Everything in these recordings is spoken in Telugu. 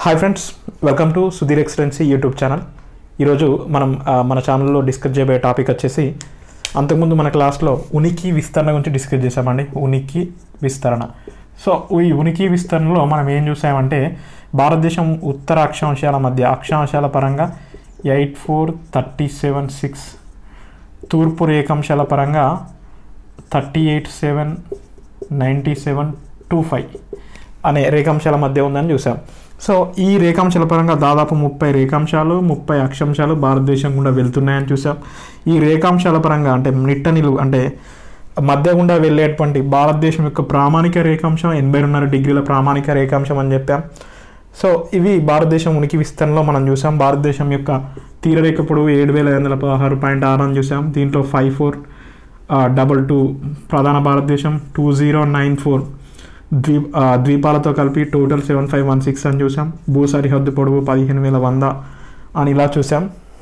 hi friends welcome to Sudheer excellency YouTube channel ఈరోజు మనం ఆ, మన ఛానల్లో డిస్కస్ చేయబోయే టాపిక్ వచ్చేసి అంతకుముందు మన క్లాస్లో ఉనికి విస్తరణ గురించి డిస్కస్ చేసామండి ఉనికి విస్తరణ సో ఈ ఉనికి విస్తరణలో మనం ఏం చూసామంటే భారతదేశం ఉత్తర అక్షాంశాల మధ్య అక్షాంశాల పరంగా eight four thirty seven six తూర్పు రేఖాంశాల పరంగా thirty eight seven ninety seven two five అనే రేఖాంశాల మధ్య ఉందని చూసాం సో ఈ రేఖాంశాల పరంగా దాదాపు ముప్పై రేఖాంశాలు ముప్పై అక్షాంశాలు భారతదేశం గుండా వెళ్తున్నాయని చూసాం ఈ రేఖాంశాల పరంగా అంటే నిట్ట నిలువు అంటే మధ్య గుండా వెళ్ళేటువంటి భారతదేశం యొక్క ప్రామాణిక రేఖాంశం ఎనభై రెండున్నర డిగ్రీల ప్రామాణిక రేఖాంశం అని చెప్పాం సో ఇవి భారతదేశం ఉనికి విస్తరణలో మనం చూసాం భారతదేశం యొక్క తీరరేఖ పొడవు ఏడు వేల ఐదు వందల పదహారు పాయింట్ ఆరు అని చూసాం దీంట్లో ఫైవ్ ఫోర్ డబల్ టూ ప్రధాన భారతదేశం టూ జీరో నైన్ ఫోర్ ద్వీ ఆ, ద్వీపాలతో కలిపి total seven five one six అని చూసాం భూ సరిహద్దు పొడవు పదిహేను వేల వంద అని ఇలా చూసాం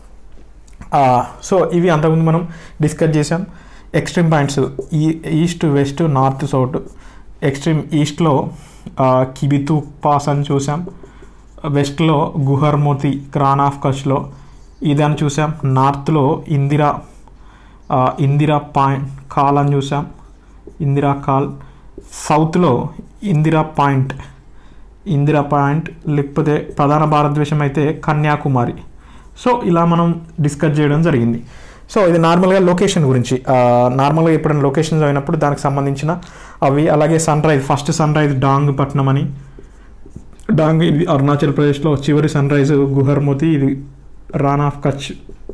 ఆ, సో ఇవి అంతకుముందు మనం డిస్కస్ చేసాం ఎక్స్ట్రీమ్ పాయింట్స్ ఈ east west north south extreme ఈస్ట్లో ఆ, కిబితు పాస్ అని చూసాం వెస్ట్లో గుహర్మోతి క్రాన్ ఆఫ్ కచ్లో ఇదని చూసాం నార్త్లో ఇందిరా ఆ, ఇందిరా పాయింట్ కాల్ అని చూసాం ఇందిరా కాల్ సౌత్లో ఇందిరా పాయింట్ ఇందిరా పాయింట్ లేకపోతే ప్రధాన భారతదేశం అయితే కన్యాకుమారి సో ఇలా మనం డిస్కస్ చేయడం జరిగింది సో ఇది నార్మల్గా లొకేషన్ గురించి ఆ, నార్మల్గా ఎప్పుడైనా లొకేషన్స్ అయినప్పుడు దానికి సంబంధించిన అవి అలాగే sunrise first sunrise Dong పట్నం అని డాంగ్ ఇది అరుణాచల్ ప్రదేశ్లో చివరి సన్ రైజ్ గుహర్మోతి ఇది రాన్ ఆఫ్ కచ్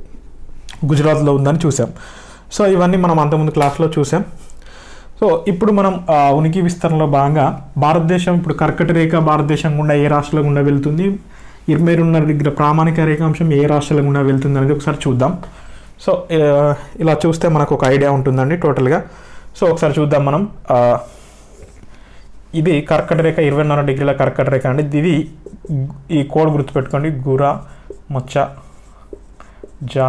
గుజరాత్లో ఉందని చూసాం సో ఇవన్నీ మనం అంతకుముందు క్లాస్లో చూసాం సో ఇప్పుడు మనం ఆ, ఉనికి విస్తరణలో భాగంగా భారతదేశం ఇప్పుడు కర్కట రేఖ భారతదేశం గుండా ఏ రాష్ట్రాల గుండా వెళ్తుంది ఇరవై రెండున్నర డిగ్రీ ప్రామాణిక రేఖాంశం ఏ రాష్ట్రాల గుండా వెళ్తుంది అనేది ఒకసారి చూద్దాం సో ఆ, ఇలా చూస్తే మనకు ఒక ఐడియా ఉంటుందండి టోటల్గా సో ఒకసారి చూద్దాం మనం ఆ, ఇది కర్కట రేఖ ఇరవైన్నర డిగ్రీల కర్కట రేఖ అండి ఇది ఈ కోడ్ గుర్తుపెట్టుకోండి గుర మచ్చ జా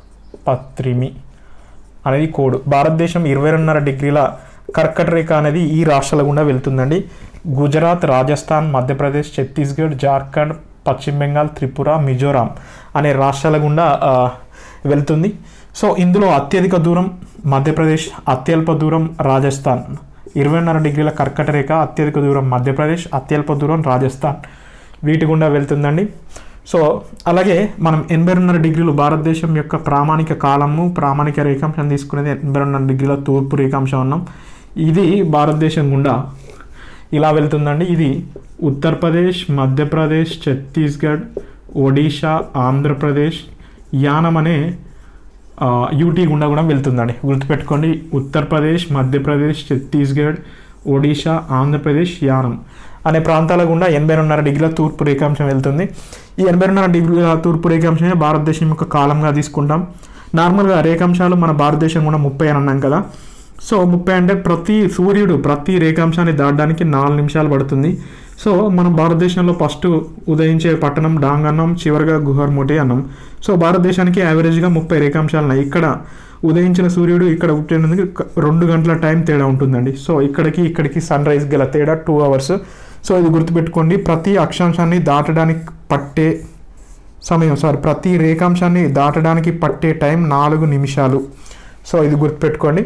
పత్రిమి అనేది కోడ్ భారతదేశం ఇరవై రెండున్నర డిగ్రీల కర్కట రేఖ అనేది ఈ రాష్ట్రాల గుండా వెళ్తుందండి గుజరాత్ రాజస్థాన్ మధ్యప్రదేశ్ ఛత్తీస్గఢ్ జార్ఖండ్ పశ్చిమ బెంగాల్ త్రిపుర మిజోరాం అనే రాష్ట్రాల గుండా ఆ, వెళ్తుంది సో ఇందులో అత్యధిక దూరం మధ్యప్రదేశ్ అత్యల్ప దూరం రాజస్థాన్ ఇరవైన్నర డిగ్రీల కర్కట రేఖ అత్యధిక దూరం మధ్యప్రదేశ్ అత్యల్ప దూరం రాజస్థాన్ వీటి గుండా వెళ్తుందండి సో అలాగే మనం ఎనభై రెండున్నర డిగ్రీలు భారతదేశం యొక్క ప్రామాణిక కాలము ప్రామాణిక రేఖాంశం తీసుకునేది ఎనభై రెండున్నర డిగ్రీల తూర్పు రేఖాంశం ఉన్నాం ఇది భారతదేశం గుండా ఇలా వెళ్తుందండి ఇది ఉత్తరప్రదేశ్ మధ్యప్రదేశ్ ఛత్తీస్గఢ్ ఒడిషా ఆంధ్రప్రదేశ్ యానం అనే ఆ, యూటీ గుండా కూడా వెళ్తుందండి గుర్తుపెట్టుకోండి ఉత్తరప్రదేశ్ మధ్యప్రదేశ్ ఛత్తీస్గఢ్ ఒడిషా ఆంధ్రప్రదేశ్ యానం అనే ప్రాంతాల గుండా ఎనభై రెండున్నర డిగ్రీల తూర్పు రేఖాంశం వెళ్తుంది ఈ ఎనభై రెండున్నర డిగ్రీల తూర్పు రేఖాంశమే భారతదేశం యొక్క కాలంగా తీసుకుంటాం నార్మల్గా రేఖాంశాలు మన భారతదేశం కూడా ముప్పై అని అన్నాం కదా సో ముప్పై అంటే ప్రతి సూర్యుడు ప్రతి రేఖాంశాన్ని దాటడానికి నాలుగు నిమిషాలు పడుతుంది సో మన భారతదేశంలో ఫస్ట్ ఉదయించే పట్టణం డాంగ్ అన్నం చివరిగా గుహర్మోటి అన్నం సో భారతదేశానికి యావరేజ్గా ముప్పై రేఖాంశాలు ఉన్నాయి ఇక్కడ ఉదయించిన సూర్యుడు ఇక్కడ పుట్టినందుకు క- రెండు గంటల టైం తేడా ఉంటుందండి సో ఇక్కడికి ఇక్కడికి సన్ రైజ్ గల తేడా టూ అవర్స్ సో ఇది గుర్తుపెట్టుకోండి ప్రతి అక్షాంశాన్ని దాటడానికి పట్టే సమయం సారీ ప్రతి రేఖాంశాన్ని దాటడానికి పట్టే టైం నాలుగు నిమిషాలు సో ఇది గుర్తుపెట్టుకోండి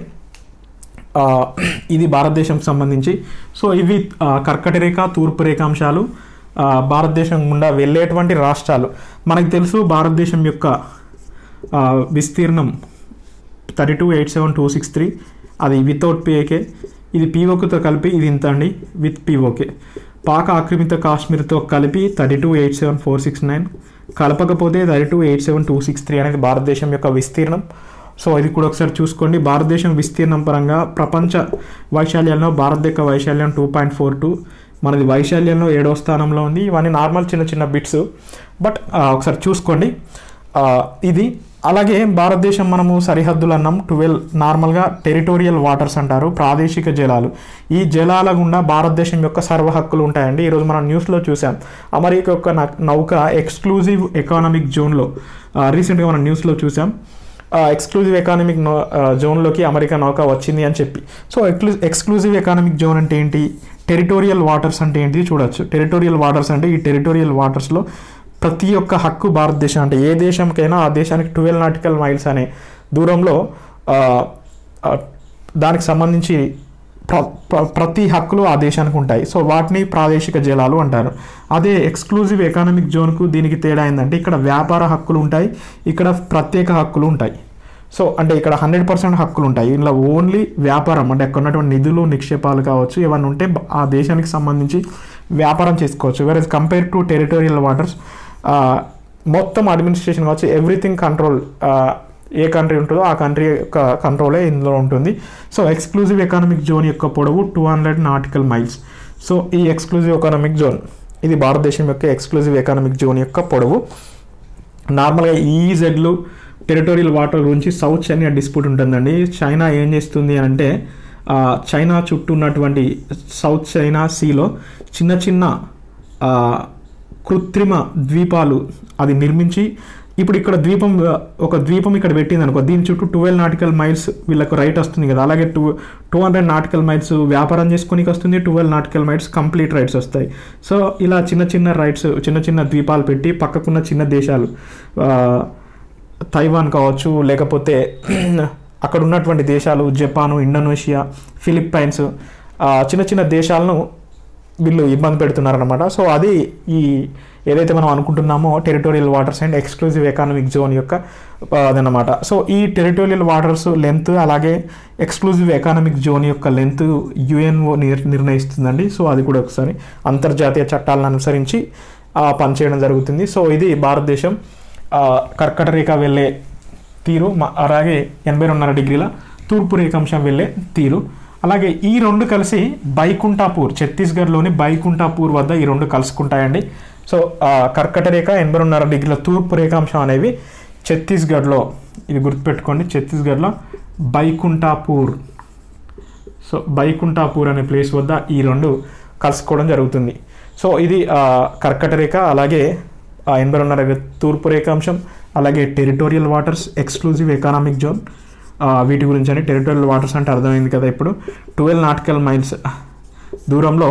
ఆ, ఇది భారతదేశంకి సంబంధించి సో ఇవి ఆ, కర్కట రేఖ తూర్పు రేఖాంశాలు ఆ, భారతదేశం గుండా వెళ్ళేటువంటి రాష్ట్రాలు మనకు తెలుసు భారతదేశం యొక్క ఆ, విస్తీర్ణం thirty two eight seven two six three అది వితౌట్ పిఏకే ఇది పీఓకేతో కలిపి ఇది ఇంత అండి విత్ పీఓకే పాక ఆక్రమిత కాశ్మీర్తో కలిపి thirty two eight seven four six nine కలపకపోతే thirty two eight seven two six three అనేది భారతదేశం యొక్క విస్తీర్ణం సో ఇది కూడా ఒకసారి చూసుకోండి భారతదేశం విస్తీర్ణం పరంగా ప్రపంచ వైశాల్యంలో భారత యొక్క వైశాల్యం టూ పాయింట్ ఫోర్ టూ మనది వైశాల్యంలో ఏడో స్థానంలో ఉంది ఇవన్నీ నార్మల్ చిన్న చిన్న బిట్స్ బట్ ఒకసారి చూసుకోండి ఆ, ఇది అలాగే భారతదేశం మనము సరిహద్దులు అన్నాం ట్వెల్వ్ నార్మల్గా టెరిటోరియల్ వాటర్స్ అంటారు ప్రాదేశిక జలాలు ఈ జలాల గుండా భారతదేశం యొక్క సర్వ హక్కులు ఉంటాయండి ఈరోజు మనం న్యూస్లో చూసాం అమెరికా యొక్క న- నౌక ఎక్స్క్లూజివ్ ఎకానమిక్ జోన్లో రీసెంట్గా మనం న్యూస్లో చూసాం ఎక్స్క్లూజివ్ ఎకానమిక్ జోన్లోకి అమెరికా నౌక వచ్చింది అని చెప్పి సో ఎక్స్క్లూజివ్ ఎకానమిక్ జోన్ అంటే ఏంటి టెరిటోరియల్ వాటర్స్ అంటే ఏంటిది చూడొచ్చు టెరిటోరియల్ వాటర్స్ అంటే ఈ టెరిటోరియల్ వాటర్స్లో ప్రతి ఒక్క హక్కు భారతదేశం అంటే ఏ దేశంకైనా ఆ దేశానికి ట్వెల్వ్ నాటికల్ మైల్స్ అనే దూరంలో ఆ, ఆ, దానికి సంబంధించి ప్ర ప్ర- ప్రతి హక్కులు ఆ దేశానికి ఉంటాయి సో వాటిని ప్రాదేశిక జలాలు అంటారు అదే ఎక్స్క్లూజివ్ ఎకానమిక్ జోన్కు దీనికి తేడా ఏంటంటే ఇక్కడ వ్యాపార హక్కులు ఉంటాయి ఇక్కడ ప్రత్యేక హక్కులు ఉంటాయి సో అంటే ఇక్కడ హండ్రెడ్ పర్సెంట్ హక్కులు ఉంటాయి ఇందులో ఓన్లీ వ్యాపారం అంటే అక్కడ ఉన్నటువంటి నిధులు నిక్షేపాలు కావచ్చు ఏమన్నా ఉంటే బ- ఆ దేశానికి సంబంధించి వ్యాపారం చేసుకోవచ్చు వేరే కంపేర్ టు టెరిటోరియల్ వాటర్స్ మొత్తం అడ్మినిస్ట్రేషన్ కావచ్చు ఎవ్రీథింగ్ కంట్రోల్ ఏ కంట్రీ ఉంటుందో ఆ కంట్రీ యొక్క కంట్రోలే ఇందులో ఉంటుంది సో ఎక్స్క్లూజివ్ ఎకానమిక్ జోన్ యొక్క పొడవు two hundred nautical miles so ఈ ఎక్స్క్లూజివ్ ఎకానమిక్ జోన్ ఇది భారతదేశం యొక్క ఎక్స్క్లూజివ్ ఎకానమిక్ జోన్ యొక్క పొడవు నార్మల్గా ఈజెడ్లు టెరిటోరియల్ వాటర్ గురించి సౌత్ చైనా డిస్ప్యూట్ ఉంటుందండి చైనా ఏం చేస్తుంది అని అంటే ఆ, చైనా చుట్టూ ఉన్నటువంటి సౌత్ చైనా సీలో చిన్న చిన్న ఆ, కృత్రిమ ద్వీపాలు అది నిర్మించి ఇప్పుడు ఇక్కడ ద్వీపం ఆ, ఒక ద్వీపం ఇక్కడ పెట్టింది అనుకో దీని చుట్టూ ట్వెల్వ్ నాటికల్ మైల్స్ వీళ్ళకు రైట్ వస్తుంది కదా అలాగే two two hundred nautical miles వ్యాపారం చేసుకోనికి వస్తుంది twelve nautical miles complete rights వస్తాయి సో ఇలా చిన్న చిన్న రైట్స్ చిన్న చిన్న ద్వీపాలు పెట్టి పక్కకున్న చిన్న దేశాలు ఆ, తైవాన్ కావచ్చు లేకపోతే అక్కడ ఉన్నటువంటి దేశాలు జపాను ఇండోనేషియా ఫిలిప్పైన్స్ ఆ, చిన్న చిన్న దేశాలను వీళ్ళు ఇబ్బంది పెడుతున్నారనమాట సో అది ఈ ఏదైతే మనం అనుకుంటున్నామో territorial waters and exclusive economic zone యొక్క ఆ, అదనమాట సో ఈ టెరిటోరియల్ వాటర్స్ లెంత్ అలాగే ఎక్స్క్లూజివ్ ఎకానమిక్ జోన్ యొక్క లెంత్ యుఎన్ఓ నిర్ నిర్ణయిస్తుందండి సో అది కూడా ఒకసారి అంతర్జాతీయ చట్టాలను అనుసరించి ఆ, పనిచేయడం జరుగుతుంది సో ఇది భారతదేశం ఆ, కర్కట రేఖ వెళ్ళే తీరు మ- అలాగే ఎనభై రెండున్నర డిగ్రీల తూర్పు రేఖాంశం వెళ్ళే తీరు అలాగే ఈ రెండు కలిసి బైకుంఠాపూర్ ఛత్తీస్గఢ్లోని బైకుంఠాపూర్ వద్ద ఈ రెండు కలుసుకుంటాయండి సో ఆ, కర్కట రేఖ ఎనభై రెండున్నర డిగ్రీల తూర్పు రేఖాంశం అనేవి ఛత్తీస్గఢ్లో ఇది గుర్తుపెట్టుకోండి ఛత్తీస్గఢ్లో బైకుంఠాపూర్ సో బైకుంఠాపూర్ అనే ప్లేస్ వద్ద ఈ రెండు కలుసుకోవడం జరుగుతుంది సో ఇది ఆ, కర్కట రేఖ అలాగే ఆ, ఎనభై రెండున్నర రే- తూర్పు రేఖాంశం అలాగే territorial waters exclusive economic zone ఆ, వీటి గురించి అని టెరిటోరియల్ వాటర్స్ అంటే అర్థమైంది కదా ఇప్పుడు ట్వెల్వ్ నాటికల్ మైల్స్ దూరంలో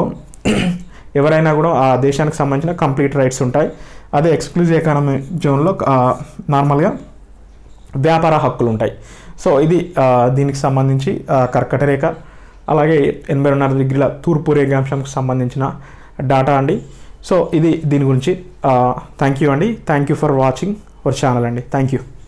ఎవరైనా కూడా ఆ దేశానికి సంబంధించిన కంప్లీట్ రైట్స్ ఉంటాయి అదే ఎక్స్క్లూజివ్ ఎకానమిక్ జోన్లో ఆ, నార్మల్గా వ్యాపార హక్కులు ఉంటాయి సో ఇది ఆ, దీనికి సంబంధించి ఆ, కర్కట రేఖ అలాగే ఎనభై రెండున్నర డిగ్రీల తూర్పు రేఖాంశంకి సంబంధించిన డాటా అండి సో ఇది దీని గురించి థ్యాంక్ యూ అండి thank you for watching our channel అండి థ్యాంక్ యూ